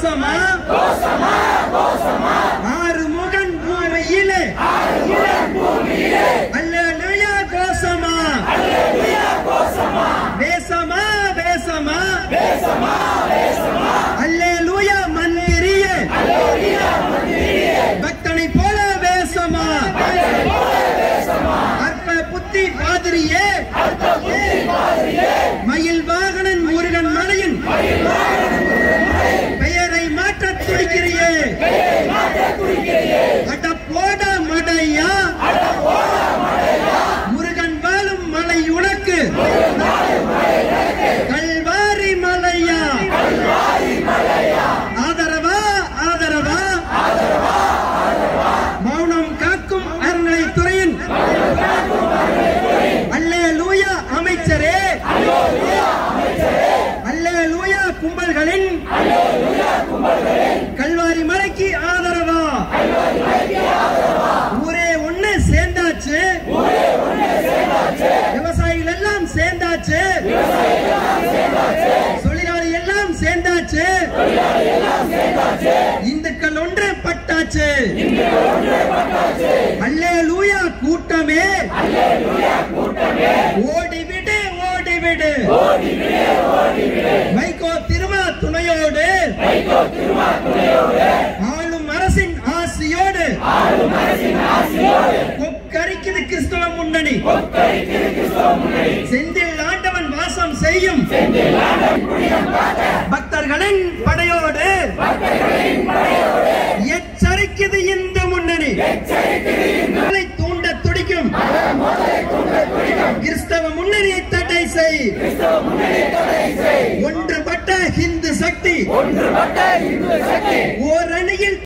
கோசமா ஆறு முகன் பூமியிலே அல்லேலூயா கோசமா வேசமா வேசமா அல்லேலூயா மந்திரியே பக்தனை போல வேசமா அற்ப புத்தி பாதிரியே மயில் வாகனன் முருகன் மலையின் பெயரை மாற்றத் துடிக்கிறியே அட போட மடையா முருகன் வாழும் மலை உனக்கு கல்வாரி மலையா ஆதரவா ஆதரவா மௌனம் காக்கும் அறநிலை துறையின் அல்லே லூயா அமைச்சரே அல்லே லூயா கும்பல்களின் கல்வாரி மலைக்கு ஆதரவா ஊரே ஒண்ணு சேர்ந்தாச்சு விவசாயிகள் எல்லாம் சேர்ந்தாச்சு தொழிலாளி எல்லாம் சேர்ந்தாச்சு இந்துக்கள் ஒன்று பட்டாச்சு அல்லே லூயா கூட்டமே ஓடிவிடு ஓடிவிடு மைகோ திருமா துணையோடு ஆளும் அரசின் ஆசியோடு கொக்கரிக்குது கிறிஸ்தவ முன்னணி செந்தில் ஆண்டவன் வாசம் செய்யும் பக்தர்களின் படையோடு எச்சரிக்குது இந்த முன்னணி மக்களை தூண்ட துடிக்கும் கிறிஸ்தவ முன்னணியை தடை செய் ஒன்றுபட்ட ஹிந்து சக்தி